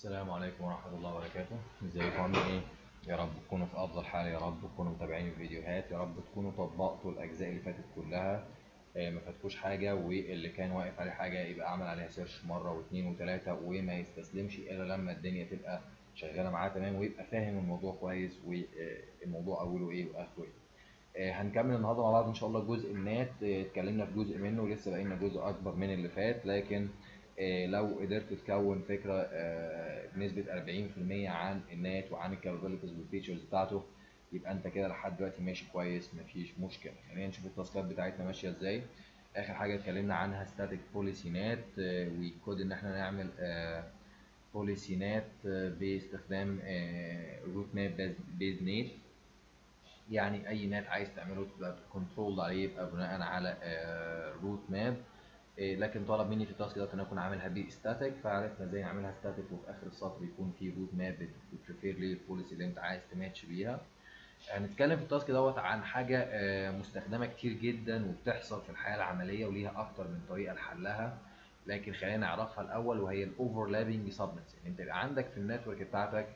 السلام عليكم ورحمة الله وبركاته ازيكم عاملين ايه يا رب تكونوا في افضل حال يا رب تكونوا متابعين الفيديوهات يا رب تكونوا طبقتوا الاجزاء اللي فاتت كلها آه، ما فاتكوش حاجة واللي كان واقف عليه حاجة يبقى عمل عليها سيرش مرة واثنين وثلاثة وما يستسلمش الا لما الدنيا تبقى شغالة معاه تمام ويبقى فاهم الموضوع كويس والموضوع اوله ايه واخره ايه آه، هنكمل النهارده مع بعض ان شاء الله جزء النات آه، اتكلمنا في جزء منه لسه باقي لنا جزء اكبر من اللي فات لكن آه، لو قدرت تكون فكره آه، بنسبه 40% عن النات وعن الكابابيلتيز والفيتشرز بتاعته يبقى انت كده لحد دلوقتي ماشي كويس مفيش مشكله خلينا نشوف التاسكات بتاعتنا ماشيه ازاي اخر حاجه اتكلمنا عنها ستاتيك بوليسي نات وكود ان احنا نعمل بوليسي نات باستخدام روت ماب بيز نيت يعني اي نات عايز تعمله تبقى كنترول عليه يبقى بناء على روت ماب إيه، لكن طلب مني في التاسك دوت ان انا اكون عاملها بي ستاتيك فعرفنا ازاي نعملها ستاتيك وفي اخر السطر يكون في روت ماب بتريفير للبوليسي اللي انت عايز تماتش بيها هنتكلم في التاسك دوت عن حاجه آه، مستخدمه كتير جدا وبتحصل في الحياه العمليه وليها اكتر من طريقه لحلها لكن خلينا نعرفها الاول وهي الاوفرلابنج سبنتس يعني انت يبقى عندك في النتورك بتاعتك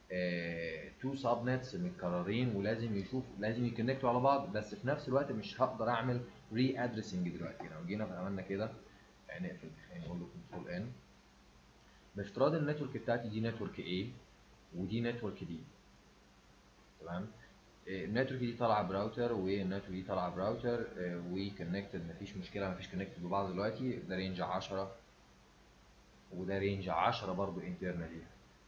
تو سبنتس متكررين ولازم يشوف لازم يكونكتوا على بعض بس في نفس الوقت مش هقدر اعمل ري ادريسنج دلوقتي لو جينا عملنا كده نقفل خلينا نقول له كنترول ان بافتراض النتورك بتاعتي دي نتورك A ودي نتورك D تمام النتورك دي طالعه براوتر والنتورك دي طالعه براوتر وكونكتد مفيش مشكله مفيش كونكتد ببعض دلوقتي ده رينج 10 وده رينج 10 برضو انترنالي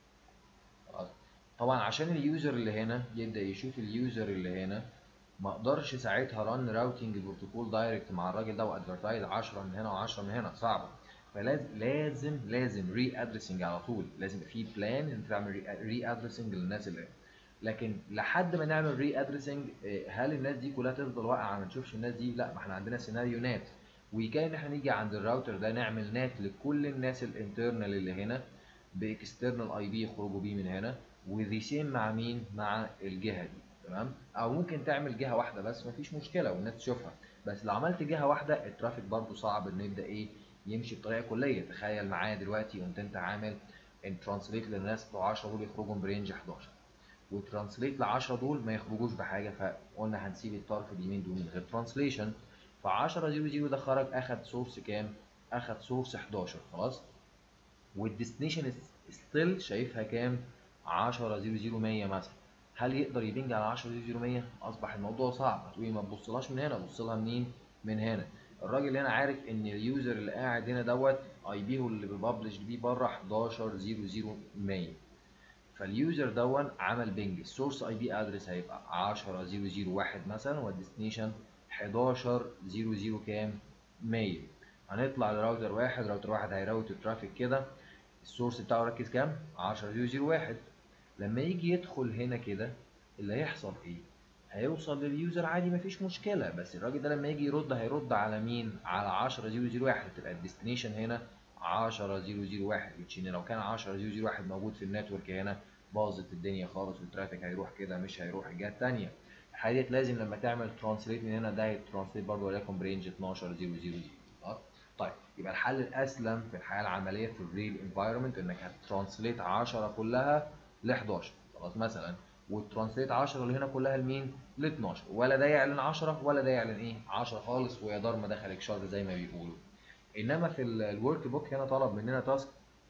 خلاص طبعا عشان اليوزر اللي هنا يبدا يشوف اليوزر اللي هنا ما اقدرش ساعتها رن راوتنج بروتوكول دايركت مع الراجل ده وادفرتايز 10 من هنا و10 من هنا صعبه فلازم لازم لازم ري ادريسنج على طول لازم يبقى في بلان ان تعمل ري ادريسنج للناس اللي هنا لكن لحد ما نعمل ري ادريسنج هل الناس دي كلها تفضل واقعه ما نشوفش الناس دي لا ما احنا عندنا سيناريو نات وكان ان احنا نيجي عند الراوتر ده نعمل نات لكل الناس الانترنال اللي هنا باكسترنال اي بي يخرجوا بيه من هنا وذي سيم مع مين مع الجهه دي تمام او ممكن تعمل جهه واحده بس مفيش مشكله والناس تشوفها بس لو عملت جهه واحده الترافيك برضو صعب انه يبدا ايه يمشي بطريقه كليه تخيل معايا دلوقتي قمت انت عامل ان ترانسليت للناس بتوع 10 دول يخرجوا برينج 11 وترانسليت ل 10 دول ما يخرجوش بحاجه فقلنا هنسيب الطرف اليمين دول من غير ترانسليشن ف 10 0 0 ده خرج اخد سورس كام؟ اخد سورس 11 خلاص والديستنيشن ستيل شايفها كام؟ 10 0 0 100 مثلا هل يقدر يبنج على 10 0 100 اصبح الموضوع صعب هتقولي ما تبصلهاش من هنا بص لها منين من هنا الراجل هنا عارف ان اليوزر اللي قاعد هنا دوت اي بي اللي بيبلش بيه بره 11 0 100 فاليوزر دون عمل بنج السورس اي بي ادرس هيبقى 10 0 1 مثلا والديستنيشن 11 0 كام 100 هنطلع لراوتر واحد راوتر واحد هيراوت الترافيك كده السورس بتاعه ركز كام 10 0 1 لما يجي يدخل هنا كده اللي هيحصل ايه هيوصل لليوزر عادي مفيش مشكله بس الراجل ده لما يجي يرد هيرد على مين على 10 0 1 تبقى الديستنيشن هنا 10 0 1 ان لو كان 10 0 1 موجود في النتورك هنا باظت الدنيا خالص والترافيك هيروح كده مش هيروح الجهه الثانيه الحاجه ديت لازم لما تعمل ترانسليت من هنا ده هيترانسليت برضه وليكن برينج 12 0 0 0 طيب يبقى الحل الاسلم في الحياه العمليه في الريل انفايرمنت انك هتترانسليت 10 كلها ل 11 خلاص مثلا والترانسليت 10 اللي هنا كلها لمين؟ ل 12 ولا ده يعلن 10 ولا ده يعلن ايه؟ 10 خالص ويا دار ما دخلك شر زي ما بيقولوا. انما في الورك بوك هنا طلب مننا تاسك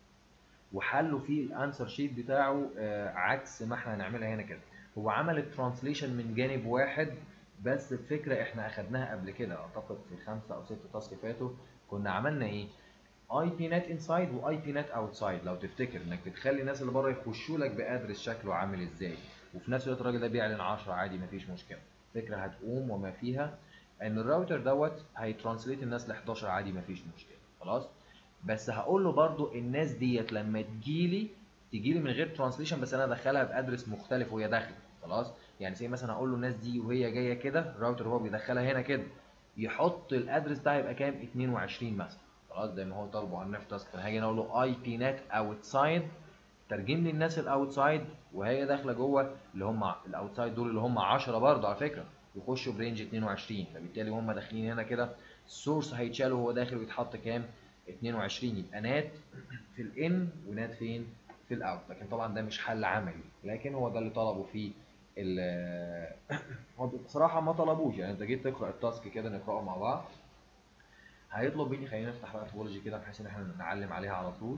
وحله فيه الانسر شيت بتاعه آه عكس ما احنا هنعملها هنا كده. هو عمل الترانسليشن من جانب واحد بس الفكره احنا اخدناها قبل كده اعتقد في خمسه او ست تاسك فاتوا كنا عملنا ايه؟ اي بي نت انسايد واي بي نت اوتسايد لو تفتكر انك بتخلي الناس اللي بره يخشوا لك بادرس شكله عامل ازاي وفي نفس الوقت الراجل ده بيعلن 10 عادي مفيش مشكله فكره هتقوم وما فيها ان الراوتر دوت هيترانسليت الناس ل 11 عادي مفيش مشكله خلاص بس هقول له برده الناس ديت لما تجيلي تجيلي من غير ترانسليشن بس انا ادخلها بادرس مختلف وهي داخله خلاص يعني زي مثلا هقول له الناس دي وهي جايه كده الراوتر هو بيدخلها هنا كده يحط الادرس ده هيبقى كام 22 مثلا خلاص زي ما هو طالبه على النفط تاسك فانا هاجي اقول له اي بي نت اوتسايد ترجم لي الناس الاوتسايد وهي داخله جوه اللي هم الاوتسايد دول اللي هم 10 برضه على فكره يخشوا برينج 22 فبالتالي هم داخلين هنا كده السورس هيتشال وهو داخل ويتحط كام 22 يبقى نات في الان ونات فين في الاوت لكن طبعا ده مش حل عملي لكن هو ده اللي طلبه فيه ال هو بصراحه ما طلبوش يعني انت جيت تقرا التاسك كده نقراه مع بعض هيطلب مني خلينا نفتح بقى توبولوجي كده بحيث ان احنا نعلم عليها على طول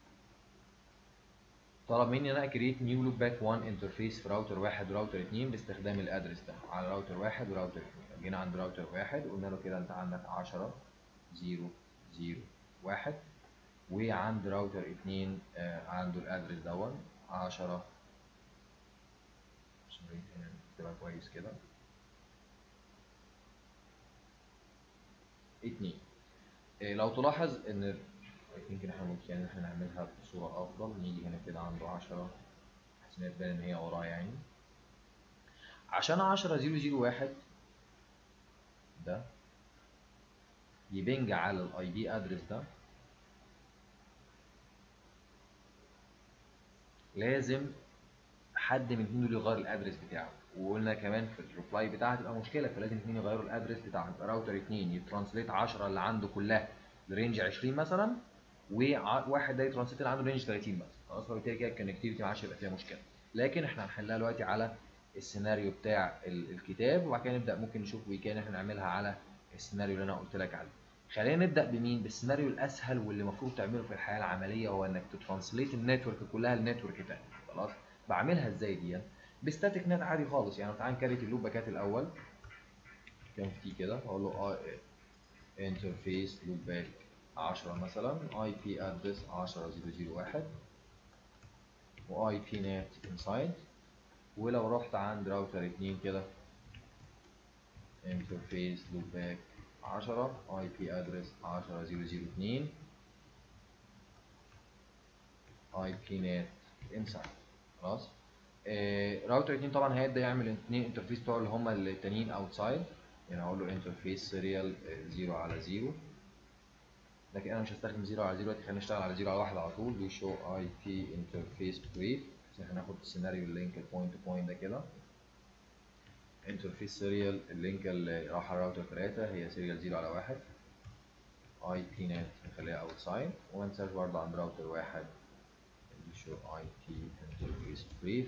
طلب مني ان انا كريت نيو لوب باك 1 انترفيس في راوتر 1 وراوتر 2 باستخدام الادرس ده على راوتر 1 وراوتر 2 جينا عند راوتر 1 قلنا له كده انت عندك 10 0 0 1 وعند راوتر 2 آه عنده الادرس دون 10 سوري هنا نكتبها كويس كده 2 إيه لو تلاحظ ان يمكن احنا ممكن ان احنا نعملها بصوره افضل نيجي هنا كده عنده 10 بحيث ان تبان ان هي وراه يعني عشان 10 0 1 ده يبنج على الاي بي ادرس ده لازم حد من الاثنين دول يغير الادرس بتاعه وقلنا كمان في الريبلاي بتاعها تبقى مشكله فلازم اثنين يغيروا الادرس بتاعهم يبقى راوتر 2 يترانسليت 10 اللي عنده كلها لرينج 20 مثلا وواحد ده يترانسليت اللي عنده رينج 30 مثلا خلاص فبالتالي كده الكونكتيفيتي ما عادش هيبقى فيها مشكله لكن احنا هنحلها دلوقتي على السيناريو بتاع الكتاب وبعد كده نبدا ممكن نشوف ويكان احنا نعملها على السيناريو اللي انا قلت لك عليه خلينا نبدا بمين بالسيناريو الاسهل واللي المفروض تعمله في الحياه العمليه هو انك تترانسليت النتورك كلها لنتورك تاني خلاص بعملها ازاي دي بستاتيك نت عادي خالص يعني تعال نكريت اللوب باكات الاول كان في كده اقول له انترفيس لوب باك 10 مثلا اي بي ادرس 10001 واي بي نت انسايد ولو رحت عند راوتر 2 كده انترفيس لوب باك 10 اي بي ادرس 10002 اي بي نت انسايد خلاص آه راوتر 2 طبعا هيبدا يعمل الاثنين انترفيس بتوع اللي هم التانيين اوتسايد يعني هقول له انترفيس سيريال 0 على 0 لكن انا مش هستخدم 0 على 0 دلوقتي خلينا نشتغل على 0 على 1 على طول دي شو اي بي انترفيس بريف عشان هناخد السيناريو اللينك البوينت تو بوينت ده كده انترفيس سيريال اللينك اللي راح على راوتر 3 هي سيريال 0 على 1 اي بي نت نخليها اوتسايد وما ننساش برضه عند راوتر 1 شو اي بي انترفيس بريف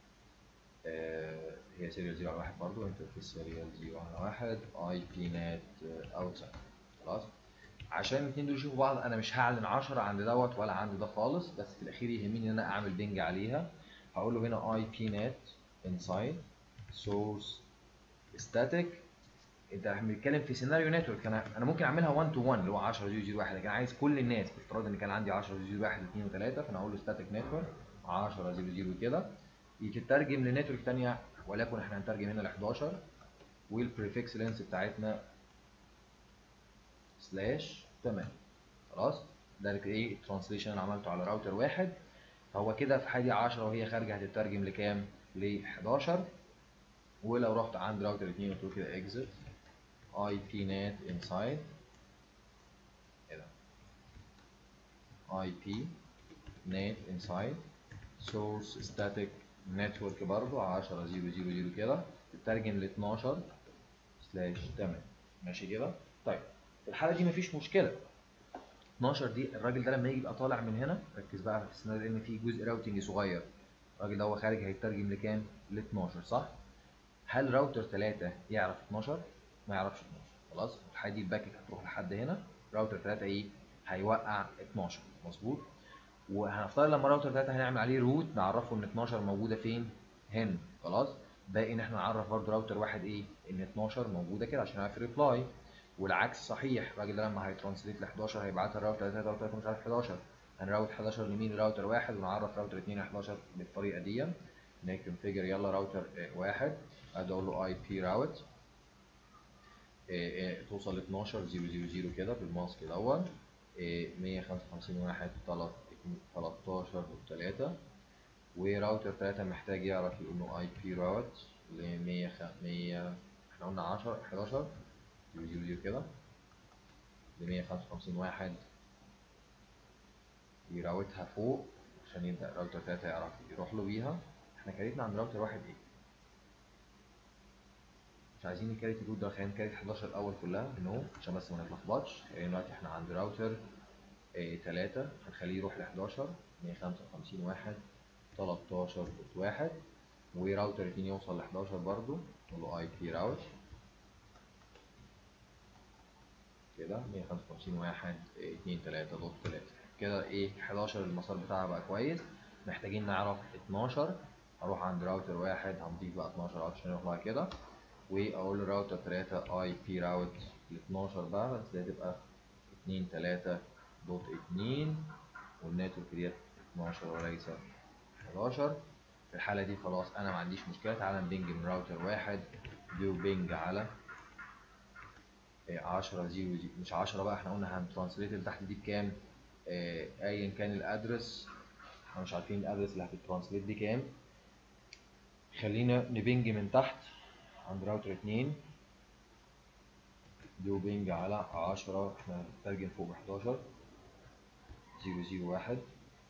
هي سيريال 0 على 1 برضه انترفيس سيريال 0 على 1 اي بي نت اوتسايد خلاص عشان الاثنين دول يشوفوا بعض انا مش هعلن 10 عند دوت ولا عند ده خالص بس في الاخير يهمني ان انا اعمل بنج عليها هقول له هنا اي بي نت انسايد سورس ستاتيك انت بنتكلم في سيناريو نتورك انا انا ممكن اعملها 1 تو 1 اللي هو 10 0 0 1 لكن عايز كل الناس بافتراض ان كان عندي 10 0 1 2 و3 فانا هقول له ستاتيك نتورك 10 0 0 كده يتترجم لنتورك ثانيه ولكن احنا هنترجم هنا ل 11 والبريفكس لينس بتاعتنا سلاش 8 خلاص ده ايه الترانسليشن اللي عملته على راوتر واحد فهو كده في حادي 10 وهي خارجه هتترجم لكام؟ ل 11 ولو رحت عند راوتر 2 قلت له كده اكزit اي بي نت انسايد ايه ده اي بي نت انسايد سورس ستاتيك نتورك برضو 10 0 0 0 كده تترجم ل 12 سلاش 8 ماشي كده طيب في الحاله دي مفيش مشكله 12 دي الراجل ده لما يجي يبقى طالع من هنا ركز بقى في السيناريو ان في جزء راوتنج صغير الراجل ده هو خارج هيترجم لكام؟ ل 12 صح؟ هل راوتر 3 يعرف 12 ما يعرفش 12 خلاص الحاجه دي الباكت هتروح لحد هنا راوتر 3 ايه هيوقع 12 مظبوط وهنفترض لما راوتر 3 هنعمل عليه روت نعرفه ان 12 موجوده فين هنا خلاص باقي ان احنا نعرف برضه راوتر واحد ايه ان 12 موجوده كده عشان نعرف ريبلاي والعكس صحيح الراجل ده لما هيترانسليت ل 11 هيبعتها الراوتر 3 راوتر 3 مش عارف 11 هنراوت 11 لمين راوتر واحد ونعرف راوتر 2 11 بالطريقه دي نكونفيجر يلا راوتر واحد ادي له اي بي راوت توصل ل 12 000 كده بالماسك الاول 155 واحد 13 و3 وراوتر 3 محتاج يعرف يقول له اي بي راوت ل 100 100 احنا قلنا 10 11 000 كده ل 155 واحد يراوتها فوق عشان يبدأ راوتر 3 يعرف يروح له بيها احنا كريتنا عند راوتر واحد ايه مش عايزين نكريت الروت ده خلينا نكريت 11 الاول كلها نو عشان بس ما نتلخبطش يعني دلوقتي احنا عند راوتر ايه 3 هنخليه يروح ل 11 155 واحد 13 دوت واحد وراوتر 2 يوصل ل 11 برضو نقول له اي بي راوت كده 155 واحد 2 3 دوت 3 كده ايه 11 المسار بتاعها بقى كويس محتاجين نعرف 12 هروح عند راوتر واحد هنضيف بقى 12 عشان يطلع كده واقول له راوتر 3 اي بي راوت ل 12 بقى بس دي هتبقى 2 3 دوت 2 والنتورك ديت 12 وليس 11 في الحالة دي خلاص أنا ما عنديش مشكلة تعالى نبنج من راوتر واحد دو بنج على 10 0 مش 10 بقى احنا قلنا هنترانسليت اللي تحت دي بكام آه، ايا كان الادرس احنا مش عارفين الادرس اللي هتترانسليت دي كام خلينا نبنج من تحت عند راوتر 2 دو بنج على 10 احنا هنترجم فوق 11 001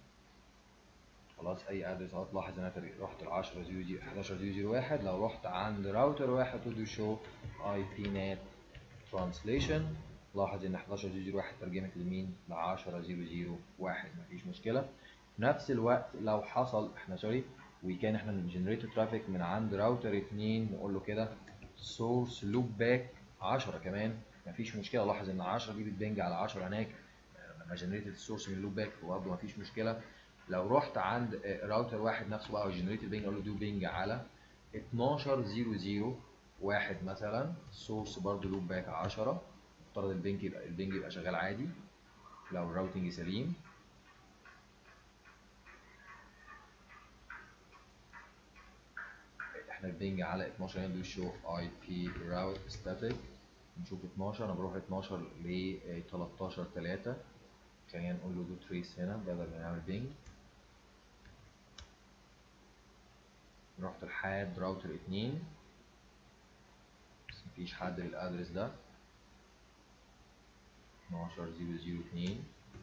خلاص اي ادرس اهو تلاحظ ان انا رحت ل 10 11001 لو رحت عند راوتر واحد تو دو شو اي بي نت ترانسليشن لاحظ ان 11001 ترجمت لمين ل 10001 مفيش مشكله في نفس الوقت لو حصل احنا سوري وكان احنا بنجنريت ترافيك من عند راوتر 2 نقول له كده سورس لوب باك 10 كمان مفيش مشكله لاحظ ان 10 دي بتبنج على 10 هناك لما جنريت السورس من اللوب باك برضه مفيش مشكله لو رحت عند راوتر واحد نفسه بقى وجنريت البنج اقول له دو بنج على 1200 واحد مثلا سورس برضه لوب باك 10 افترض البنج يبقى البنج يبقى شغال عادي لو الراوتنج سليم احنا البنج على 12 ندو شو اي بي راوت ستاتيك نشوف 12 انا بروح 12 ل 13 3 خلينا نقول له دو تريس هنا بدل ما نعمل بينج رحت لحد راوتر 2 بس مفيش حد للادرس ده 12002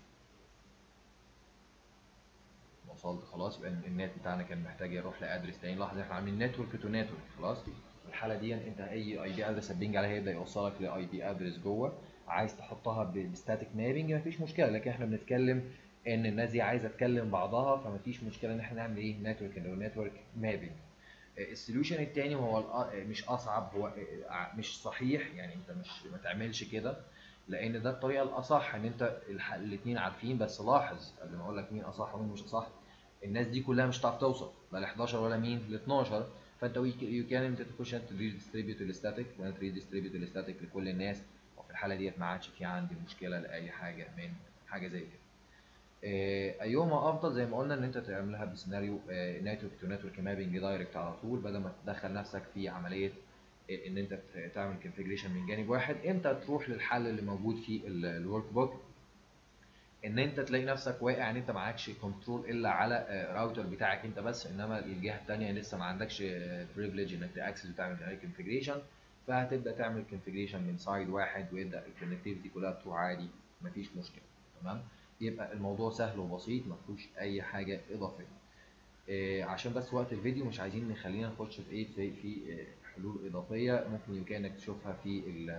وصلت خلاص يبقى النت بتاعنا كان محتاج يروح لادرس تاني لاحظ احنا عاملين نتورك تو نتورك خلاص في الحاله دي انت اي اي بي ادرس هتبنج عليها هيبدا يوصلك لاي بي ادرس جوه عايز تحطها بستاتيك مابنج مفيش مشكله لكن احنا بنتكلم ان الناس دي عايزه تكلم بعضها فمفيش مشكله ان احنا نعمل ايه نتورك او نتورك مابنج السوليوشن التاني وهو مش اصعب هو مش صحيح يعني انت مش ما تعملش كده لان ده الطريقه الاصح ان انت الاثنين عارفين بس لاحظ قبل ما اقول لك مين اصح ومين مش اصح الناس دي كلها مش هتعرف توصل لا ل 11 ولا مين ل 12 فانت يو كان انت تخش انت ريديستريبيوت الستاتيك وانا ريديستريبيوت الستاتيك لكل الناس وفي الحاله ديت ما عادش في عندي مشكله لاي حاجه من حاجه زي كده ايهما افضل زي ما قلنا ان انت تعملها بسيناريو نتورك تو نتورك مابنج دايركت على طول بدل ما تدخل نفسك في عمليه ان انت تعمل كونفيجريشن من جانب واحد امتى تروح للحل اللي موجود في الورك بوك ان انت تلاقي نفسك واقع ان انت معكش كنترول الا على راوتر بتاعك انت بس انما الجهه الثانيه لسه ما عندكش بريفليج انك تاكسس وتعمل عليه كونفيجريشن فهتبدا تعمل كونفيجريشن من سايد واحد ويبدا الكونكتيفيتي كلها تروح عادي مفيش مشكله تمام يبقى الموضوع سهل وبسيط ما فيهوش اي حاجه اضافيه إيه عشان بس وقت الفيديو مش عايزين نخلينا نخش في ايه في, في إيه حلول اضافيه ممكن يمكن انك تشوفها في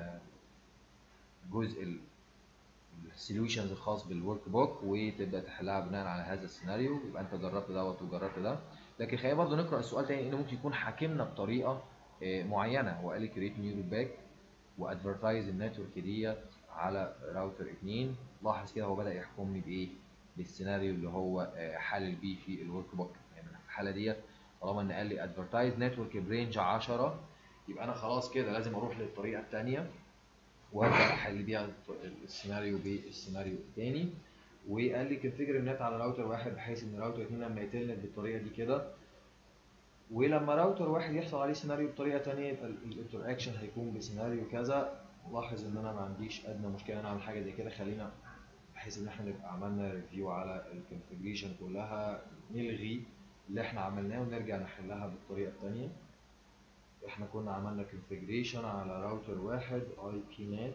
الجزء السوليوشنز الخاص بالورك بوك وتبدا تحلها بناء على هذا السيناريو يبقى انت جربت دوت وجربت ده لكن خلينا برضه نقرا السؤال تاني انه ممكن يكون حاكمنا بطريقه إيه معينه هو قال لي كريت نيو باك وادفرتايز النتورك ديت على راوتر 2 لاحظ كده هو بدا يحكمني بايه بالسيناريو اللي هو حلل بيه في الورك بوك يعني في الحاله ديت طالما ان قال لي ادفرتايز نتورك برينج 10 يبقى انا خلاص كده لازم اروح للطريقه الثانيه وابدا احل بيها السيناريو بالسيناريو الثاني وقال لي كونفيجر النت على راوتر واحد بحيث ان راوتر 2 لما يتلنت بالطريقه دي كده ولما راوتر واحد يحصل عليه سيناريو بطريقه ثانيه يبقى الانتراكشن هيكون بسيناريو كذا لاحظ ان انا ما عنديش ادنى مشكله ان اعمل حاجه زي كده خلينا بحيث ان احنا نبقى عملنا ريفيو على الكونفيجريشن كلها نلغي اللي احنا عملناه ونرجع نحلها بالطريقه الثانيه احنا كنا عملنا كونفيجريشن على راوتر واحد اي بي نت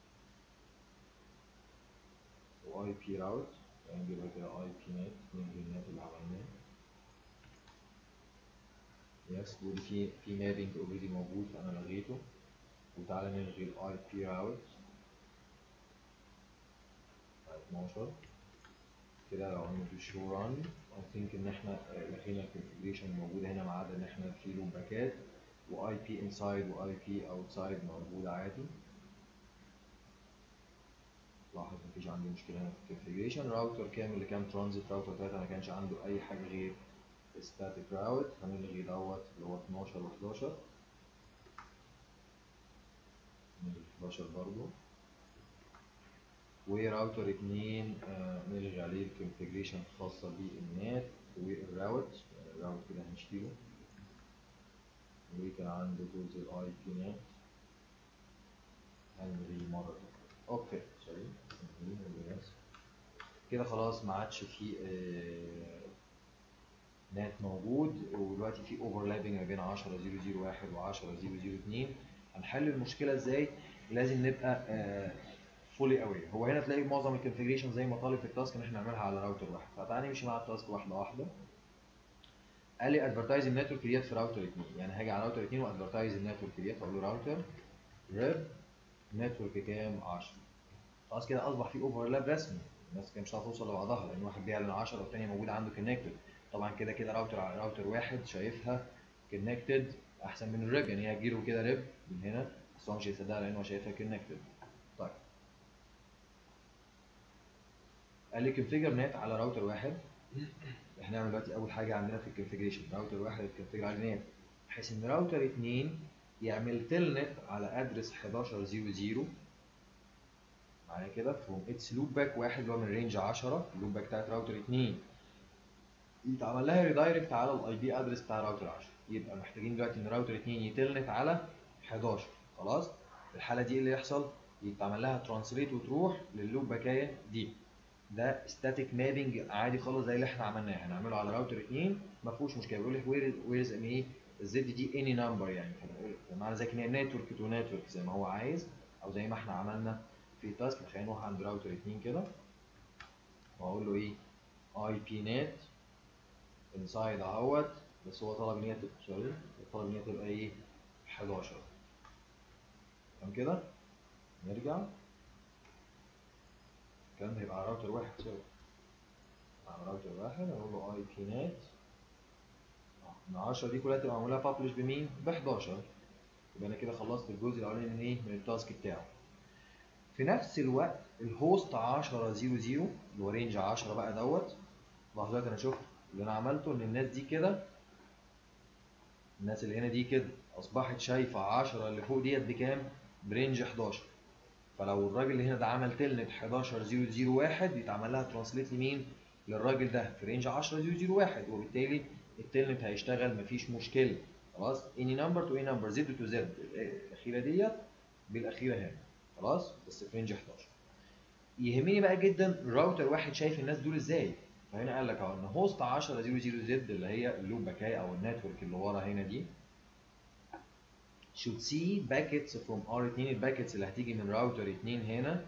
واي بي راوت نجيب كده اي بي نت نلغي النت اللي عملناه يس ودي في في مابنج اوريدي موجود فانا لغيته وتعالى نلغي الاي بي راوت 12 كده لو عملنا شو ران اي ثينك ان احنا آه، لقينا الكونفجريشن موجوده هنا ما عدا ان احنا في لوب باكات واي بي انسايد واي بي اوتسايد موجوده عادي لاحظ مفيش عندي مشكله هنا في الكونفجريشن راوتر كامل اللي كان ترانزيت راوتر 3 ما كانش عنده اي حاجه غير ستاتيك راوت هنلغي دوت اللي هو 12 و11 نلغي 11 برضو وراوتر 2 آه، نلغي عليه الكونفجريشن الخاصه بالنات والراوت الراوت كده هنشيله وكان عنده جزء الاي بي نات هنلغيه مره تانية. اوكي سوري هنلغيه نلغيه بس. كده خلاص ما عادش في آه، نات موجود ودلوقتي في اوفرلابنج ما بين 10001 و 10002 هنحل المشكله ازاي لازم نبقى فولي اوير هو هنا تلاقي معظم الكونفجريشن زي ما طالب في التاسك ان احنا نعملها على راوتر واحد فتعالى نمشي مع التاسك واحده واحده قال لي ادفرتايز النتورك ديت في راوتر 2 يعني هاجي على راوتر 2 وادفرتايز النتورك ديت اقول له راوتر ريب نتورك كام 10 خلاص كده اصبح في اوفرلاب رسمي الناس كده مش هتعرف توصل لبعضها لان واحد بيعلن 10 والثاني موجود عنده كونكتد طبعا كده كده راوتر على راوتر واحد شايفها كونكتد احسن من الريب يعني هي هتجيله كده ريب من هنا بس هو مش هيصدقها لان هو شايفها كونكتد طيب قال لي كونفيجر نت على راوتر واحد احنا هنعمل دلوقتي اول حاجه عندنا في الكونفيجريشن راوتر واحد يتكونفيجر على نت بحيث ان راوتر 2 يعمل تلنت على ادرس 1100 معايا كده فروم اتس لوب باك واحد اللي هو من رينج 10 اللوب باك بتاعت راوتر 2 يتعمل لها ريدايركت على الاي بي ادرس بتاع راوتر 10 يبقى محتاجين دلوقتي ان راوتر 2 يتلنت على 11 خلاص الحاله دي إيه اللي يحصل يتعمل لها ترانسليت وتروح لللوب باكايه دي ده ستاتيك مابنج عادي خالص زي اللي احنا عملناه هنعمله على راوتر 2 ما فيهوش مشكله بيقول لك وير وير از ايه الزد دي اني نمبر يعني معنى ذلك ان هي نتورك تو نتورك زي ما هو عايز او زي ما احنا عملنا في تاسك خلينا نروح عند راوتر 2 كده واقول له ايه اي بي نت انسايد اهوت بس هو طلب ان هي تبقى سوري طلب ان هي تبقى ايه 11 تمام كده نرجع الكلام ده هيبقى على راوتر واحد سوري على راوتر واحد اقول له اي بي نت من 10 دي كلها تبقى معموله بابلش بمين؟ ب 11 يبقى انا كده خلصت الجزء الاولاني من ايه؟ من التاسك بتاعه. في نفس الوقت الهوست 10 0 0 اللي هو رينج 10 بقى دوت لاحظوا دلوقتي انا شفت اللي انا عملته ان الناس دي كده الناس اللي هنا دي كده اصبحت شايفه 10 اللي فوق ديت بكام؟ برينج 11 فلو الراجل اللي هنا ده عمل تلنت 11 0 0 1 يتعمل لها ترانسليت لمين؟ للراجل ده في رينج 10 0 0 1 وبالتالي التلنت هيشتغل مفيش مشكله خلاص اني نمبر تو اي نمبر زد تو زد الاخيره ديت بالاخيره هنا خلاص بس في رينج 11 يهمني بقى جدا راوتر واحد شايف الناس دول ازاي فهنا قال لك اهو ان هوست 10 00 زد اللي هي اللوب باكايه او النتورك اللي ورا هنا دي should see packets from R2 الباكيتس اللي هتيجي من راوتر 2 هنا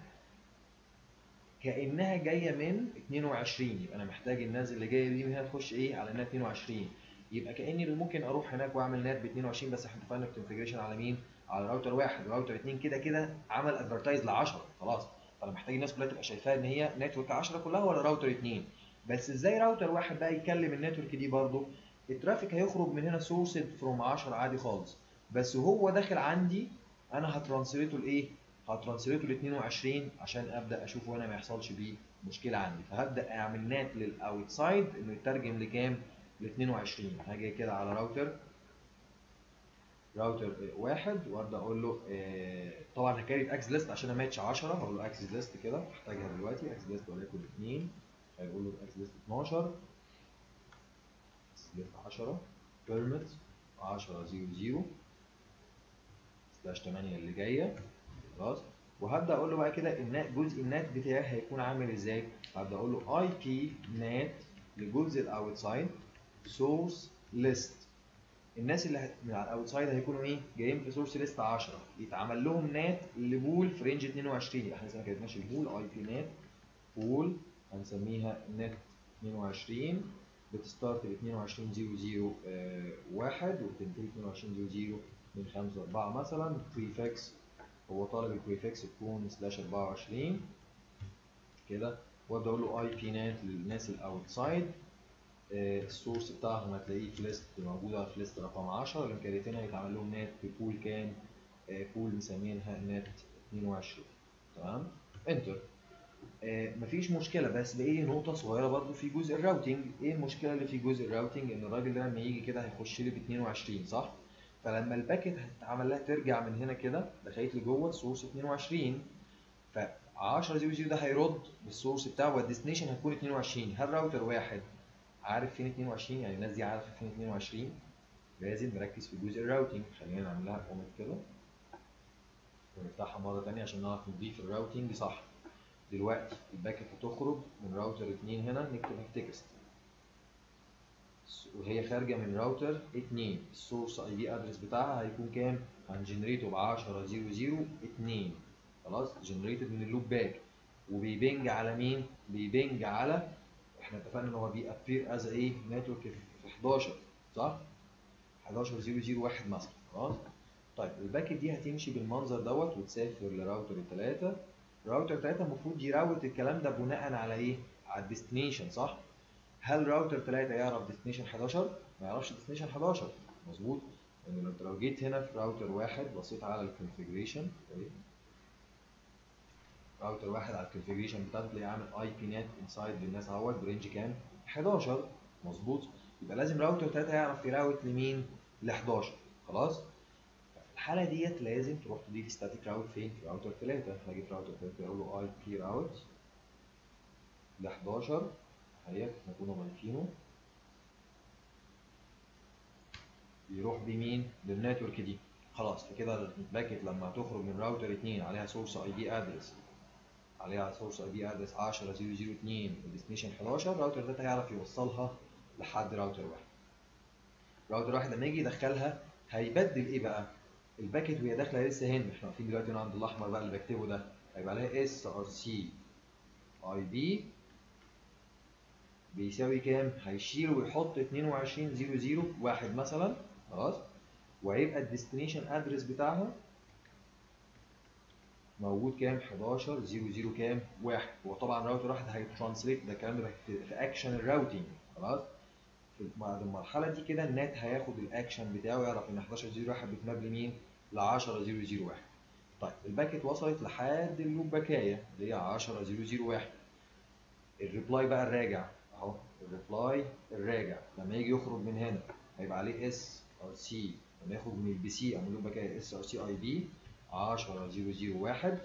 كانها جايه من 22 يبقى انا محتاج الناس اللي جايه دي من هنا تخش ايه على انها 22 يبقى كاني ممكن اروح هناك واعمل نت ب 22 بس احنا اتفقنا الكونفجريشن على مين؟ على راوتر واحد راوتر 2 كده كده عمل ادفرتايز ل 10 خلاص فانا محتاج الناس كلها تبقى شايفاها ان هي نتورك 10 كلها ولا راوتر 2 بس ازاي راوتر واحد بقى يكلم النتورك دي برضه الترافيك هيخرج من هنا سورسد فروم 10 عادي خالص بس وهو داخل عندي انا هترانسليته لايه؟ هترانسليته ل 22 عشان ابدا اشوفه هنا ما يحصلش بيه مشكله عندي فهبدا اعمل نات للاوتسايد انه يترجم لكام؟ ل 22 هاجي كده على راوتر راوتر واحد وابدا اقول له آه، طبعا هكاري اكس ليست عشان اماتش 10 هقول له اكس ليست كده هحتاجها دلوقتي اكس ليست وليكن 2 هيقول له اكس ليست 12 اكس ليست 10 بيرمت 10 0 0 سلاش 8 اللي جايه خلاص وهبدا اقول له بقى كده النات جزء النات بتاعي هيكون عامل ازاي هبدا اقول له اي بي نات لجزء الاوتسايد سورس ليست الناس اللي هت- من على الاوتسايد هيكونوا ايه جايين في سورس ليست 10 يتعمل لهم نات لبول في رينج 22 يبقى احنا لسه ما كتبناش البول اي بي نات بول هنسميها نت 22 بتستارت ب 22 0 0 1 وبتنتهي 22 0 0 من 5 4 مثلا بريفكس هو طالب البريفكس تكون سلاش 24 كده وابدا اقول له اي بي نات للناس الاوتسايد السورس بتاعهم هتلاقيه في ليست موجوده في ليست رقم 10 الامكانيتين هيتعمل لهم نات ببول كام آه، بول مسمينها نات 22 تمام انتر آه، مفيش مشكله بس باقي لي نقطه صغيره برضو في جزء الراوتنج ايه المشكله اللي في جزء الراوتنج ان الراجل ده لما يجي كده هيخش لي ب 22 صح فلما الباكت هتتعمل لها ترجع من هنا كده دخلت لي جوه السورس 22 ف 10 0 0 ده هيرد بالسورس بتاعه والديستنيشن هتكون 22 هل راوتر واحد عارف فين 22 يعني الناس دي عارفه فين 22 لازم نركز في جزء الراوتنج خلينا نعمل لها كومنت كده ونفتحها مره ثانيه عشان نعرف نضيف الراوتنج صح دلوقتي الباكت هتخرج من راوتر 2 هنا نكتبها في تكست وهي خارجه من راوتر 2 السورس اي بي ادرس بتاعها هيكون كام؟ هنجنريته ب 10 0 0 2 خلاص جنريتد من اللوب باك وبيبنج على مين؟ بيبنج على احنا اتفقنا ان هو بيابير از ايه؟ نتورك في 11 صح؟ 11 0 0 1 مثلا خلاص؟ طيب الباكت دي هتمشي بالمنظر دوت وتسافر لراوتر 3 راوتر 3 المفروض يراوت الكلام ده بناء على ايه؟ على الديستنيشن صح؟ هل راوتر 3 يعرف ديستنيشن 11؟ ما يعرفش ديستنيشن 11 مظبوط؟ يعني انت لو جيت هنا في راوتر واحد بصيت على الكونفجريشن راوتر واحد على الكونفجريشن بتاعته تلاقيه عامل اي بي نت انسايد للناس اهوت برينج كام؟ 11 مظبوط؟ يبقى لازم راوتر 3 يعرف يراوت لمين؟ ل 11 خلاص؟ في الحالة ديت لازم تروح تضيف ستاتيك راوت فين؟ في راوتر 3 هاجي في راوتر 3 اقول له اي بي راوت ل 11 اهيت احنا كنا ضايفينه يروح بمين؟ للنتورك دي خلاص فكده الباكت لما هتخرج من راوتر 2 عليها سورس اي بي ادرس عليها سورس اي بي ادرس 10 002 والديستنيشن 11 الراوتر ده هيعرف يوصلها لحد راوتر واحد راوتر واحد لما يجي يدخلها هيبدل ايه بقى؟ الباكت وهي داخله لسه هنا احنا واقفين دلوقتي هنا عند الاحمر بقى اللي بكتبه ده هيبقى عليها اس ار سي اي بي بيساوي كام؟ هيشيل ويحط 22 0 0 واحد مثلا خلاص وهيبقى الديستنيشن ادرس بتاعها موجود كام 11 0 0 كام 1 هو طبعا راوتر واحد هيترانسليت ده الكلام ده في في اكشن الراوتنج خلاص في بعد المرحله دي كده النت هياخد الاكشن بتاعه يعرف ان 11 0 1 بتماب لمين ل 10 0 0 1 طيب الباكت وصلت لحد اللوب باكايه اللي هي 10 0 0 1 الريبلاي بقى الراجع اهو الريبلاي الراجع لما يجي يخرج من هنا هيبقى عليه اس ار سي لما يخرج من البي سي او من اللوب باكايه اس ار سي اي بي 10 0 0 1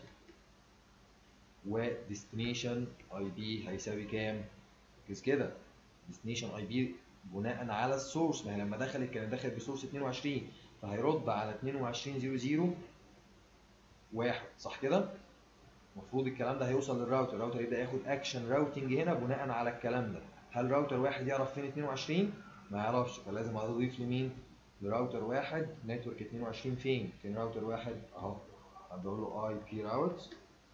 وديستنيشن اي بي هيساوي كام؟ ركز كده ديستنيشن اي بي بناء على السورس ما هي لما دخلت كانت دخلت بسورس 22 فهيرد على 22 0 0 1 صح كده؟ المفروض الكلام ده هيوصل للراوتر الراوتر يبدا ياخد اكشن راوتنج هنا بناء على الكلام ده هل راوتر واحد يعرف فين 22 ما يعرفش فلازم اضيف لمين لراوتر واحد نتورك 22 فين فين راوتر واحد اهو هقول له اي بي راوت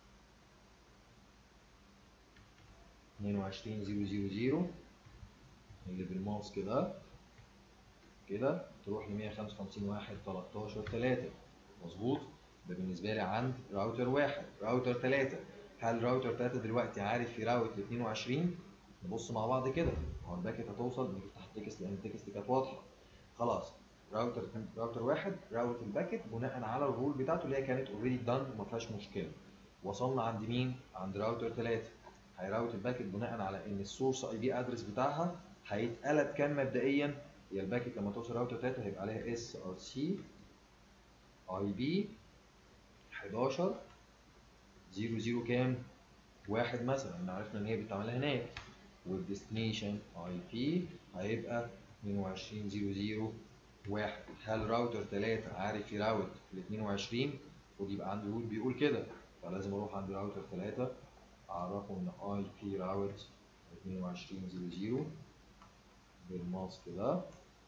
22000 اللي بالماوس كده كده تروح ل 155 1 13 3 مظبوط ده بالنسبه لي عند راوتر واحد راوتر 3 هل راوتر 3 دلوقتي عارف يراوت ل 22 نبص مع بعض كده هو الباكت هتوصل نفتح التكست لان التكست كانت واضحه خلاص راوتر راوتر واحد راوت الباكت بناء على الرول بتاعته اللي هي كانت اوريدي دان وما فيهاش مشكله وصلنا عند مين عند راوتر 3 هيراوت الباكت بناء على ان السورس اي بي ادرس بتاعها هيتقلب كام مبدئيا هي الباكت لما توصل راوتر 3 هيبقى عليها اس ار سي اي بي 11 0 0 كام واحد مثلا احنا عرفنا ان هي بتتعمل هناك والديستنيشن اي بي هيبقى 22 0 0 واحد هل راوتر 3 عارف يراوت ال 22 المفروض يبقى عنده رول بيقول كده فلازم اروح عند راوتر 3 اعرفه ان اي بي راوت 22 0 0 بالماوس كده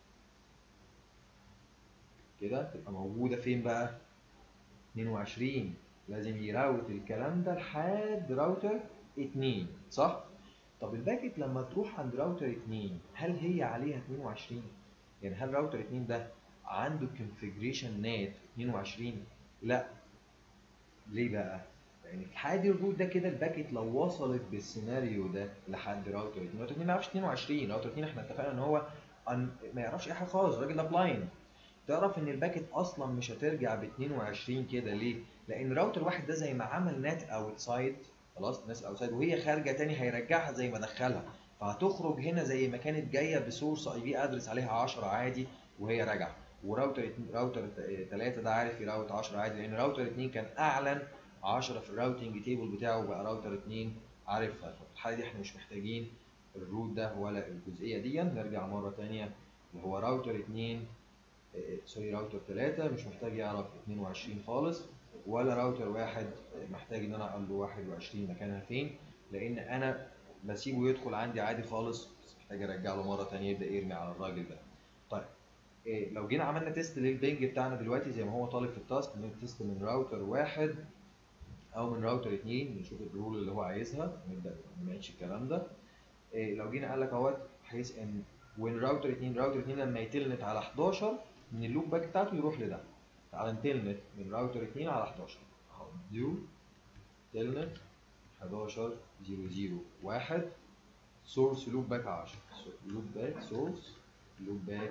كده تبقى موجودة فين بقى؟ 22 لازم يراوت الكلام ده لحد راوتر 2 صح؟ طب الباكت لما تروح عند راوتر 2 هل هي عليها 22 يعني هل راوتر 2 ده عنده configuration نات 22 لا ليه بقى لان في حالة الروت ده كده الباكت لو وصلت بالسيناريو ده لحد راوتر 2 راوتر 2 ما يعرفش 22 راوتر 2 احنا اتفقنا ان هو أن ما يعرفش اي حاجه خالص الراجل ده بلايند تعرف ان الباكت اصلا مش هترجع ب 22 كده ليه؟ لان راوتر واحد ده زي ما عمل نت اوتسايد خلاص الناس اوتسايد وهي خارجه تاني هيرجعها زي ما دخلها فهتخرج هنا زي ما كانت جايه بسورس اي بي ادرس عليها 10 عادي وهي راجعه وراوتر راوتر 3 ده عارف يراوت 10 عادي لان راوتر 2 كان اعلن 10 في الراوتنج تيبل بتاعه بقى راوتر 2 عارفها ففي الحاله دي احنا مش محتاجين الروت ده ولا الجزئيه دي نرجع مره ثانيه اللي هو راوتر 2 سوري راوتر 3 مش محتاج يعرف 22 خالص ولا راوتر واحد محتاج ان انا اقول له 21 مكانها فين لان انا بسيبه يدخل عندي عادي خالص بس محتاج ارجع له مره ثانيه يبدا يرمي على الراجل ده طيب إيه لو جينا عملنا تيست للبنج بتاعنا دلوقتي زي ما هو طالب في التاسك تيست من راوتر واحد او من راوتر 2 نشوف الرول اللي هو عايزها نبدا نماتش الكلام ده إيه لو جينا قال لك اهوت بحيث ان وين راوتر 2 راوتر 2 لما يتلنت على 11 من اللوب باك بتاعته يروح لده تعال نتلنت من راوتر 2 على 11 اهو دو تلنت 11 0 0 1 سورس لوب باك 10 لوب باك سورس لوب باك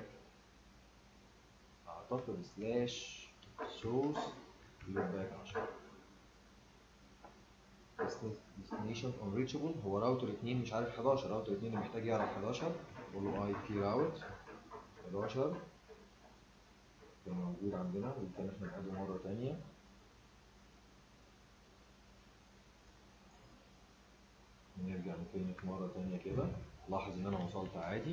اعتقد سلاش سورس لوب باك 10 destination unreachable هو راوتر 2 مش عارف 11 راوتر 2 محتاج يعرف 11 قول له اي بي راوت 11 كان موجود عندنا وكان احنا نقعده مرة تانية نرجع نكلمك مرة تانية كده لاحظ ان انا وصلت عادي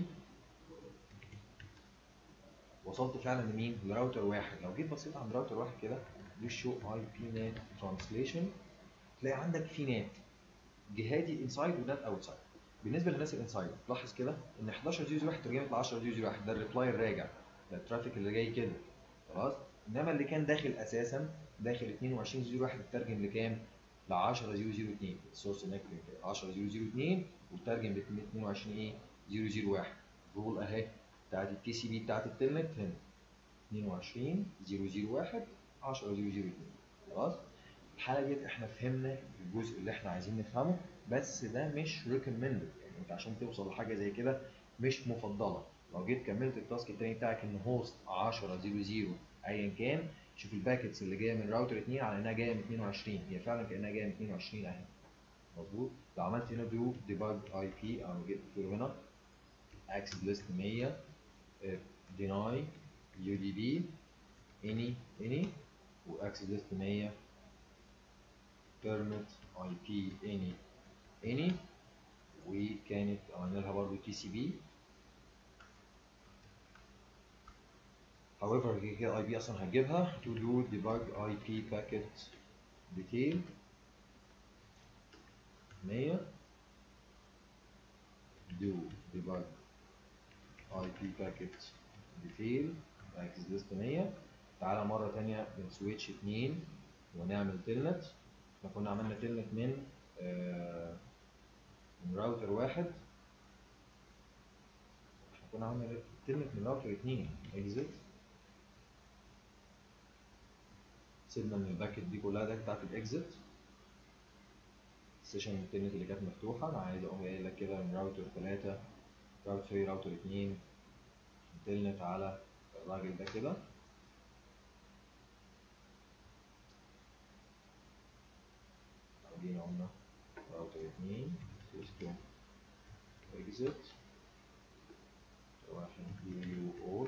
وصلت فعلا لمين؟ لراوتر واحد لو جيت بصيت عند راوتر واحد كده دي شو اي بي نت ترانسليشن تلاقي عندك في نات جهادي انسايد ونات اوتسايد بالنسبه للناس الانسايد لاحظ كده ان 11 0 1 ترجمت ل 10 0 1 ده الريبلاي الراجع ده الترافيك اللي جاي كده خلاص انما اللي كان داخل اساسا داخل 22 0 1 اترجم لكام؟ ل 10 0 0 2 السورس هناك 10 0 0 2 وترجم ل 22 ايه 0 0 1 رول اهي بتاعت التي سي بي بتاعت التلنت هنا 22 0 0 1 10 0 0 2 خلاص الحاله ديت احنا فهمنا الجزء اللي احنا عايزين نفهمه بس ده مش ريكومندد يعني انت عشان توصل لحاجه زي كده مش مفضله لو جيت كملت التاسك التاني بتاعك ان هوست 10 0 0 ايا كان شوف الباكتس اللي جايه من راوتر 2 على انها جايه من 22 هي فعلا كانها جايه من 22 اهي مظبوط لو عملت هنا دو ديباج اي بي او جيت هنا اكسس ليست 100 ديناي يو دي بي اني اني واكسس ليست 100 permit IP any any وكانت عملنا لها برضه تي سي بي however هي كده اي بي اصلا هتجيبها to do debug IP packet detail 100 do debug IP packet detail access list 100 تعالى مرة تانية بنسويتش 2 ونعمل تلنت احنا كنا عملنا تلنت من آه من راوتر واحد احنا كنا عملنا تلنت من راوتر اتنين اكزيت سيبنا من الباكت دي كلها ده بتاعت الاكزيت السيشن التلنت اللي كانت مفتوحة انا عايز اقوم قايل لك كده من راوتر تلاتة راوتر سوري راوتر اتنين تلنت على الراجل ده كده جينا قلنا راوتر 2 سيستم اكزيت واحد يو اول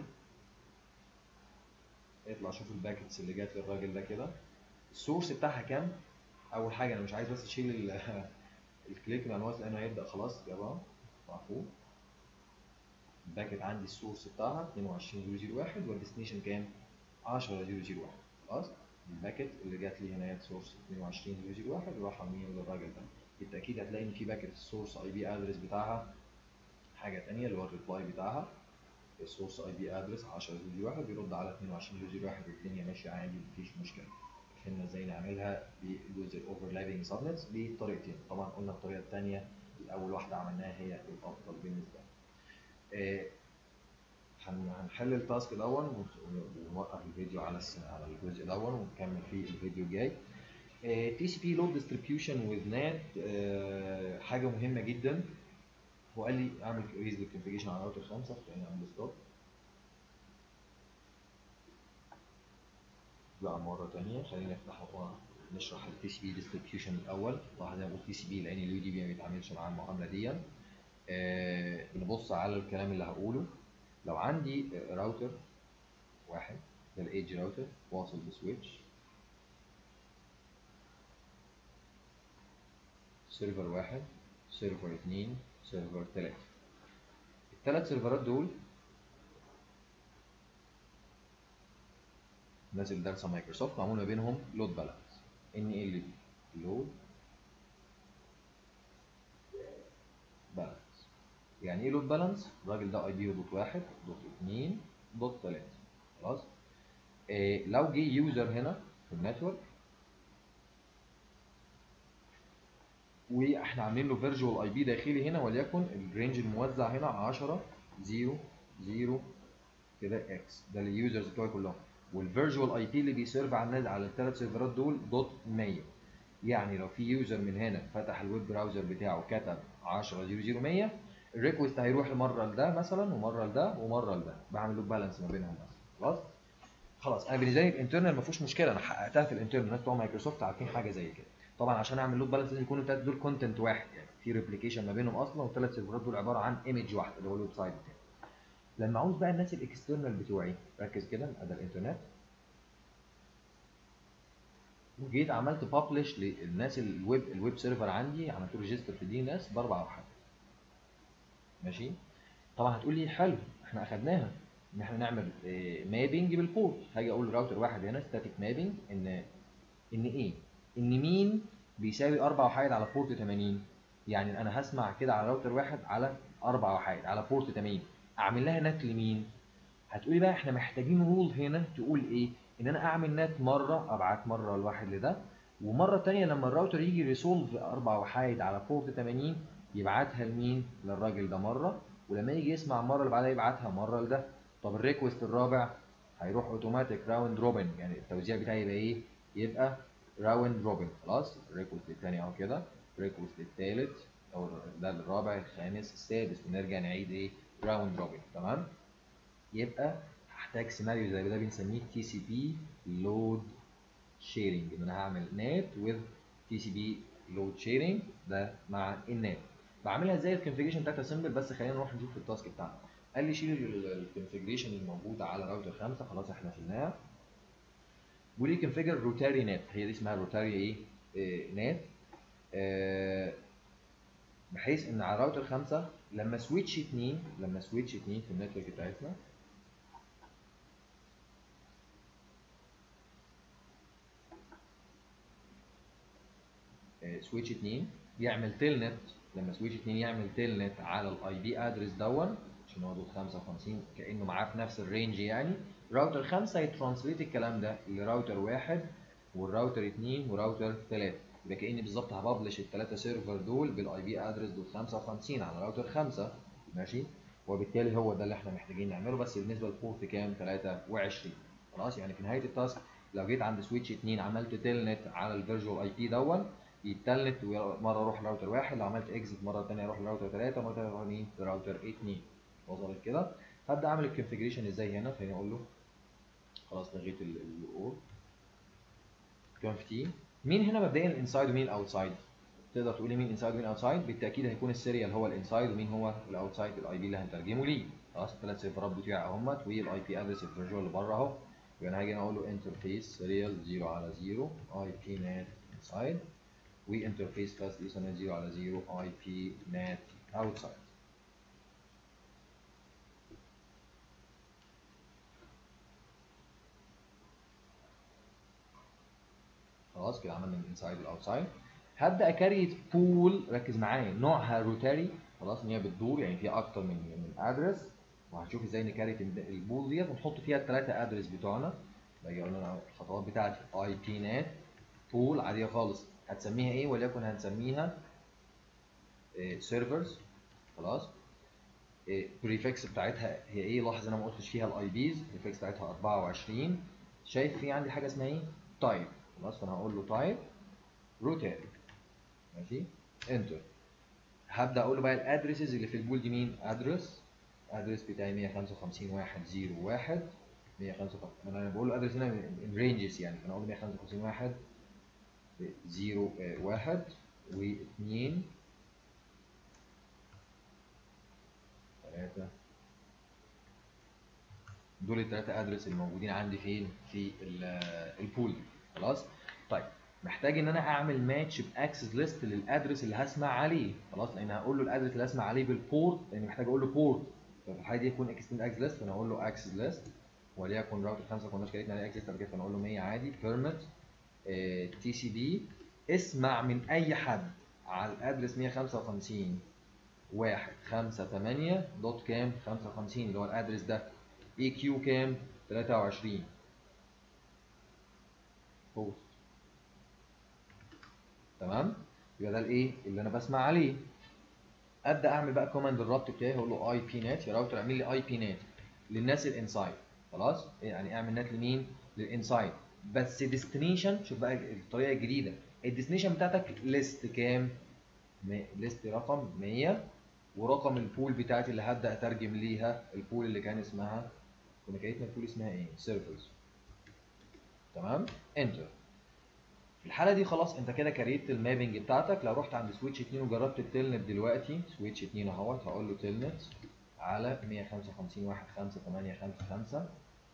اطلع شوف الباكتس اللي جات للراجل ده كده السورس بتاعها كام اول حاجه انا مش عايز بس اشيل الكليك من الوقت لانه هيبدا خلاص يلا معفو الباكت عندي السورس بتاعها 22001 والديستنيشن كام 10001 خلاص الباكت اللي جات لي هنا هي سورس 22001 راح عاملين للراجل ده بالتاكيد هتلاقي ان في باكت السورس اي بي ادرس بتاعها حاجه ثانيه اللي هو الريبلاي بتاعها السورس اي بي ادرس 10001 بيرد على 22001 والدنيا ماشيه عادي مفيش مشكله فهمنا ازاي نعملها بجزء الاوفرلابنج سبنتس بطريقتين طبعا قلنا الطريقه الثانيه اول واحده عملناها هي الافضل بالنسبه لنا هنحل التاسك الاول ونوقف الفيديو على على الجزء الاول ونكمل فيه الفيديو الجاي تي سي بي لود ديستريبيوشن وذ نات حاجه مهمه جدا هو قال لي اعمل ريز للكونفيجريشن على راوتر 5 فانا اعمل ستوب بقى مره ثانيه خلينا نفتح نشرح التي سي بي ديستريبيوشن الاول طبعا زي ما قلت تي سي بي لان اليو دي بي ما بيتعاملش مع المعامله دي آه نبص على الكلام اللي هقوله لو عندي راوتر واحد ده الايدج راوتر واصل بسويتش سيرفر واحد سيرفر اتنين سيرفر تلاتة التلات سيرفرات دول الناس اللي دارسه مايكروسوفت معمول ما بينهم لود بالانس ان ال بي لود بالانس يعني ايه لود بالانس؟ الراجل ده اي بي دوت واحد دوت اتنين دوت تلاته خلاص؟ إيه لو جه يوزر هنا في النتورك واحنا عاملين له فيرجوال اي بي داخلي هنا وليكن الرينج الموزع هنا 10 0 0 كده اكس ده اليوزرز بتوعي كلهم والفيرجوال اي بي اللي بيسيرف على الناس على الثلاث سيرفرات دول دوت 100 يعني لو في يوزر من هنا فتح الويب براوزر بتاعه كتب 10 0 0 100 الريكوست هيروح مره لده مثلا ومره لده ومره لده بعمل له بالانس ما بينهم بس خلاص خلاص انا بالنسبه لي الانترنال ما فيهوش مشكله انا حققتها في الانترنال الناس بتوع مايكروسوفت عارفين حاجه زي كده طبعا عشان اعمل لود بالانس لازم يكونوا الثلاث دول كونتنت واحد يعني في ريبليكيشن ما بينهم اصلا والثلاث سيرفرات دول عباره عن ايمج واحده اللي هو الويب سايت بتاعي لما عاوز بقى الناس الاكسترنال بتوعي ركز كده ده الانترنت وجيت عملت ببلش للناس الويب الويب سيرفر عندي عملت له ريجستر في دي ناس باربع وحدات ماشي طبعا هتقول لي حلو احنا اخدناها ان احنا نعمل مابنج بالبورت هاجي اقول راوتر واحد هنا ستاتيك مابنج ان ان ايه ان مين بيساوي اربع وحيد على بورت 80 يعني انا هسمع كده على راوتر واحد على اربع وحيد على بورت 80 اعمل لها نت لمين هتقولي بقى احنا محتاجين رول هنا تقول ايه ان انا اعمل نت مره ابعت مره الواحد لده ومره تانية لما الراوتر يجي ريسولف اربع وحايد على بورت 80 يبعتها لمين للراجل ده مره ولما يجي يسمع المره اللي بعدها يبعتها مره لده طب الريكوست الرابع هيروح اوتوماتيك راوند روبن يعني التوزيع بتاعي يبقى ايه يبقى راوند روبن خلاص الريكوست الثاني اهو كده الريكوست الثالث او ده الرابع الخامس السادس ونرجع نعيد ايه راوند روبن تمام يبقى هحتاج سيناريو زي ده بنسميه تي سي بي لود شيرنج ان انا هعمل نت وذ تي سي بي لود شيرنج ده مع النت بعملها ازاي الكونفيجريشن بتاعتها سمبل بس خلينا نروح نشوف التاسك بتاعنا قال لي شيل الكونفيجريشن الموجوده على راوتر 5 خلاص احنا شلناها وليه كونفيجر روتاري نت هي دي اسمها روتاري ايه, إيه نت آه بحيث ان على راوتر 5 لما سويتش 2 لما سويتش 2 في النتورك بتاعتنا سويتش 2 يعمل تيل نت لما سويتش 2 يعمل تيل نت على الاي بي ادرس دون عشان هو دوت 55 كانه معاه في نفس الرينج يعني راوتر 5 يترانسليت الكلام ده لراوتر واحد والراوتر 2 وراوتر 3 يبقى كاني بالظبط هببلش الثلاثه سيرفر دول بالاي بي ادرس دوت 55 على راوتر 5 ماشي وبالتالي هو ده اللي احنا محتاجين نعمله بس بالنسبه للبورت كام 23 خلاص يعني في نهايه التاسك لو جيت عند سويتش 2 عملت تيل نت على الفيرجوال اي بي دون يتلت مره اروح لراوتر واحد لو عملت اكزit مره ثانيه اروح لراوتر 3 مره ثانيه اروح مين لراوتر 2 وصلت كده هبدا اعمل الكونفيجريشن ازاي هنا خليني اقول له خلاص لغيت الاور كونف تي مين هنا مبدئيا الانسايد ومين الاوتسايد تقدر تقول لي مين انسايد ومين اوتسايد بالتاكيد هيكون السيريال هو الانسايد ومين هو الاوتسايد الاي بي اللي هنترجمه ليه خلاص الثلاث سيرفرات بتوعي اهمت والاي بي ادرس الفيرجوال اللي بره اهو يبقى انا هاجي اقول له انترفيس سيريال 0 على 0 اي بي نت انسايد وانترفيس كلاس ايثرنت 0 على 0 اي بي نت اوتسايد خلاص كده عملنا الانسايد والاوتسايد هبدا اكريت بول ركز معايا نوعها روتاري خلاص ان هي بتدور يعني فيها اكتر من من ادرس وهنشوف ازاي نكريت البول ديت ونحط فيها الثلاثه ادرس بتوعنا باجي اقول لنا الخطوات بتاعتي اي بي نت بول عاديه خالص هتسميها ايه وليكن هنسميها سيرفرز خلاص بريفكس بتاعتها هي ايه لاحظ انا ما قلتش فيها الاي بيز البريفكس بتاعتها 24 شايف في عندي حاجه اسمها ايه تايب خلاص فانا هقول له تايب روتاري ماشي انتر هبدا اقول له بقى الادرسز اللي في البول دي مين ادرس ادرس بتاعي 155 1 0 1 155 انا بقول له ادرس هنا ان رينجز يعني فانا اقول له 155 1 0 1 و2 3 دول الثلاثه ادرس اللي موجودين عندي فين في البول خلاص طيب محتاج ان انا اعمل ماتش باكسس ليست للادرس اللي هسمع عليه خلاص لان هقول له الادرس اللي هسمع عليه بالبورت لان محتاج اقول له بورت ففي الحاله دي يكون اكستند اكسس ليست فانا اقول له اكسس ليست وليكن راوتر 5 كناش كاتبين عليه اكسس قبل كده فانا اقول له 100 عادي بيرميت تي سي بي اسمع من اي حد على الادرس 155 1 5 8 دوت كام 55 اللي هو الادرس ده اي كيو كام 23 بوست تمام يبقى ده الايه اللي انا بسمع عليه ابدا اعمل بقى كوماند الربط بتاعي هقول له اي بي نت يا راوتر اعمل لي اي بي نت للناس الانسايد خلاص يعني اعمل نت لمين للانسايد بس ديستنيشن شوف بقى الطريقه الجديده الديستنيشن بتاعتك ليست كام ليست رقم 100 ورقم البول بتاعتي اللي هبدا اترجم ليها البول اللي كان اسمها كنا كاتبين البول اسمها ايه سيرفرز تمام انتر في الحاله دي خلاص انت كده كريت المابنج بتاعتك لو رحت عند سويتش 2 وجربت التلنت دلوقتي سويتش 2 اهوت هقول له تلنت على 155 1 5 8 5 5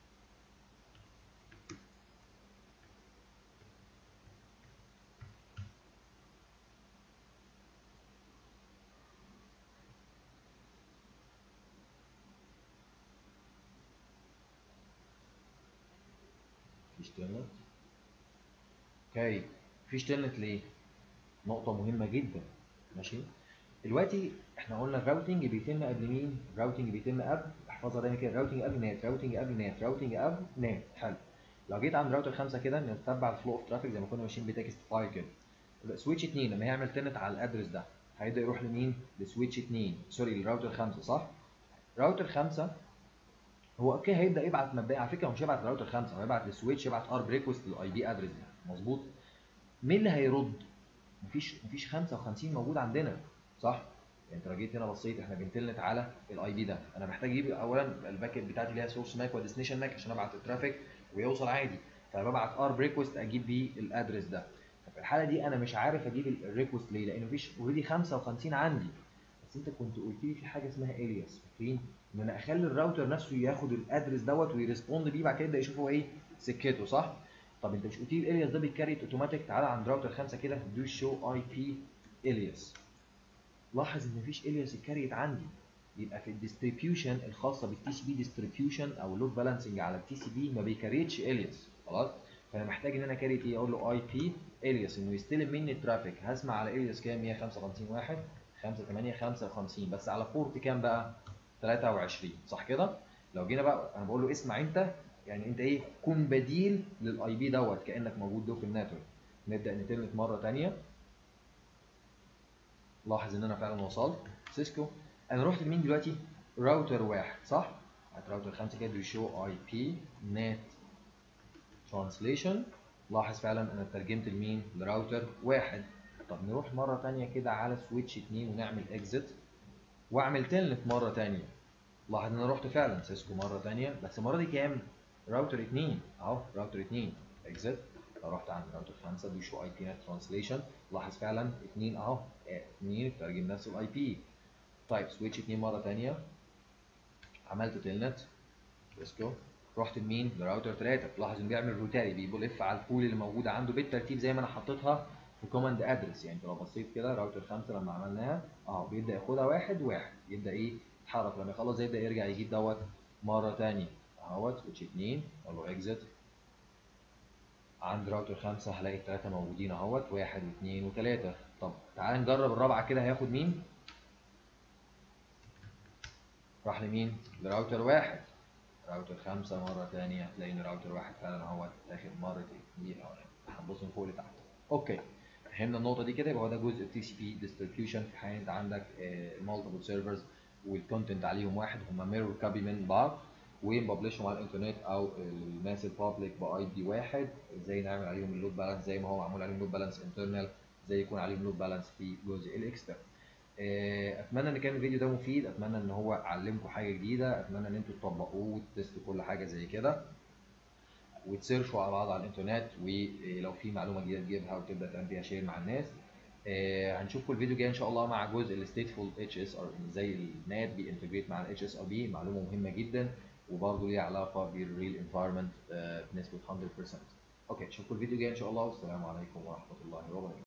مفيش تلنت اوكي مفيش تلنت ليه؟ نقطة مهمة جدا ماشي دلوقتي احنا قلنا الراوتنج بيتم قبل مين؟ الراوتنج بيتم قبل احفظها دايما كده راوتنج قبل نات راوتنج قبل نات راوتنج قبل نات حلو لو جيت عند راوتر 5 كده نتبع الفلو اوف ترافيك زي ما كنا ماشيين بتكست فايل كده سويتش 2 لما هيعمل تلنت على الادرس ده هيبدا يروح لمين؟ لسويتش 2 سوري للراوتر 5 صح؟ راوتر 5 هو اوكي هيبدا يبعت مبدئيا على فكره هو مش هيبعت لراوتر 5 هو هيبعت للسويتش يبعت ارب ريكوست للاي بي ادرس ده مظبوط مين اللي هيرد؟ مفيش مفيش 55 موجود عندنا صح؟ يعني انت لو جيت هنا بصيت احنا بنتلنت على الاي بي ده انا محتاج اجيب اولا الباك اب بتاعتي ليها سورس ماك وديستنيشن ماك عشان ابعت الترافيك ويوصل عادي فببعت ارب ريكوست اجيب بيه الادرس ده ففي الحاله دي انا مش عارف اجيب الريكوست ليه؟ لان مفيش اوريدي 55 عندي بس انت كنت قلت لي في حاجه اسمها الياس فاكرين؟ ان انا اخلي الراوتر نفسه ياخد الادرس دوت ويرسبوند بيه بعد كده يبدا يشوف هو ايه سكته صح؟ طب انت مش قلت لي الالياس ده بيتكريت اوتوماتيك تعالى عند راوتر 5 كده دو شو اي بي الياس لاحظ ان مفيش الياس اتكريت عندي يبقى في الديستريبيوشن الخاصه بالتي سي بي ديستريبيوشن او اللود بالانسنج على التي سي بي ما بيكريتش الياس خلاص فانا محتاج ان انا كاريت ايه اقول له اي بي الياس انه يستلم مني الترافيك هسمع على الياس كام 155 واحد 5 8 55 بس على بورت كام بقى 23 صح كده لو جينا بقى انا بقول له اسمع انت يعني انت ايه كن بديل للاي بي دوت كانك موجود له في النتورك نبدا نتلت مره ثانيه لاحظ ان انا فعلا وصلت سيسكو انا رحت لمين دلوقتي راوتر واحد صح هات راوتر 5 كده بيشو اي بي نت ترانسليشن لاحظ فعلا انا ترجمت لمين لراوتر واحد طب نروح مره ثانيه كده على سويتش 2 ونعمل اكزit واعمل تلنت مره ثانيه لاحظ ان انا رحت فعلا سيسكو مره ثانيه بس المره دي كام راوتر 2 اهو راوتر 2 اكزit لو رحت عند راوتر 5 بيشو اي بي نت ترانسليشن لاحظ فعلا 2 اهو 2 ترجم نفس الاي بي طيب سويتش 2 مره ثانيه عملت تلنت سيسكو رحت لمين لراوتر 3 لاحظ انه بيعمل روتاري بيلف على البول اللي موجوده عنده بالترتيب زي ما انا حطيتها في كوماند ادرس يعني انت لو بصيت كده راوتر 5 لما عملناها اه بيبدا ياخدها واحد واحد يبدا ايه يتحرك لما يخلص يبدا يرجع يجيب دوت مره ثانيه اهوت سويتش 2 اقول له اكزت عند راوتر 5 هلاقي الثلاثه موجودين اهوت واحد واثنين وثلاثه طب تعال نجرب الرابعه كده هياخد مين؟ راح لمين؟ لراوتر واحد راوتر خمسة مرة تانية هتلاقي ان راوتر واحد فعلا هو تاخد مرتين دي هنبص من فوق لتحت اوكي فهمنا النقطة دي كده يبقى هو ده جزء تي سي بي ديستريبيوشن في حالة انت عندك مالتيبل سيرفرز والكونتنت عليهم واحد هم ميرور كوبي من بعض ونبلشهم على الانترنت او الناس البابليك باي دي واحد ازاي نعمل عليهم اللود بالانس زي ما هو معمول عليهم لود بالانس انترنال زي يكون عليهم لود بالانس في جزء الاكسترن اتمنى ان كان الفيديو ده مفيد اتمنى ان هو علمكم حاجه جديده اتمنى ان انتوا تطبقوه وتستوا كل حاجه زي كده وتسيرشوا على بعض على الانترنت ولو في معلومه جديده تجيبها وتبدا تعمل بيها شير مع الناس آه هنشوفكم الفيديو الجاي ان شاء الله مع جزء الستيتفول اتش اس ار ازاي النات بينتجريت مع الاتش اس ار بي معلومه مهمه جدا وبرضه ليها علاقه بالريل انفايرمنت بنسبه 100% اوكي اشوفكم الفيديو الجاي ان شاء الله والسلام عليكم ورحمه الله وبركاته